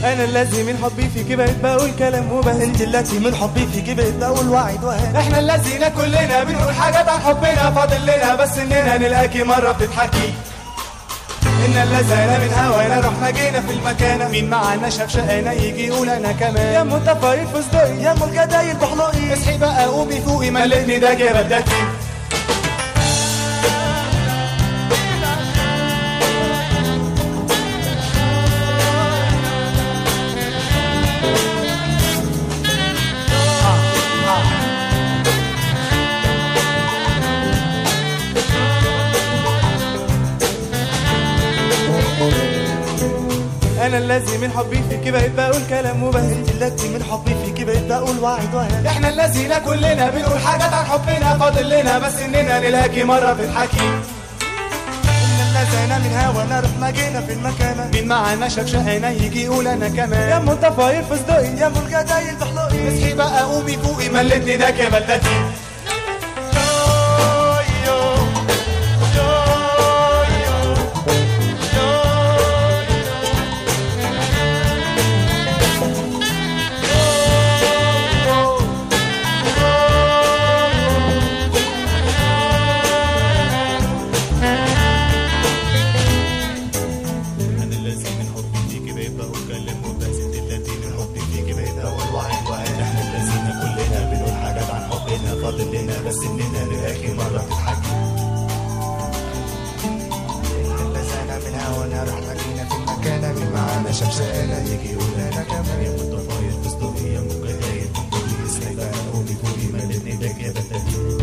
انا الذي من حبي فيك بقيت بقول كلام وبهز انت التي من حبي فيك بقيت بقول وعد وهان احنا الذين كلنا بنقول حاجات عن حبنا فاضل لنا بس اننا نلاقي مرة بتضحكي إن الذين من هوانا رحنا جينا في المكان مين معانا شاف شقانا يجي يقول أنا كمان يا متفايد في صدقي يا ام الجدايل بحلقي اصحي بقى قومي فوقي ملتني ده يا بدتي انا الذي من حبي فيك بقيت بقول كلام وبهز انت التي من حبي فيك بقيت بقول وعد وهان احنا الذين كلنا بنقول حاجات عن حبنا فاضل لنا بس اننا نلاقي مرة بتضحكي ان الذين من هوانا رحنا جينا في المكان مين معانا شاف شقانا يجي يقول انا كمان يا متفايد في صدقي يا ام الجدايل بحلقي اصحي بقى قومي فوقي ملتني ده يا بدتي انا الذي من حبي فيك بقيت بقول كلام وبس انت التي من حبي فيك بقيت بقول وعد وهان احنا الذين كلنا بنقول حاجات عن حبنا فاضل لنا بس اننا نلاقي مرة تضحكي إن الذين من هوانا رحنا جينا في المكان من معانا شاف شقانا يجي يقول انا كمان يا متفايض في صدقي يا مجدايد في قلبي اسمي بقى قومي فوقي ملتني ده يا بدتي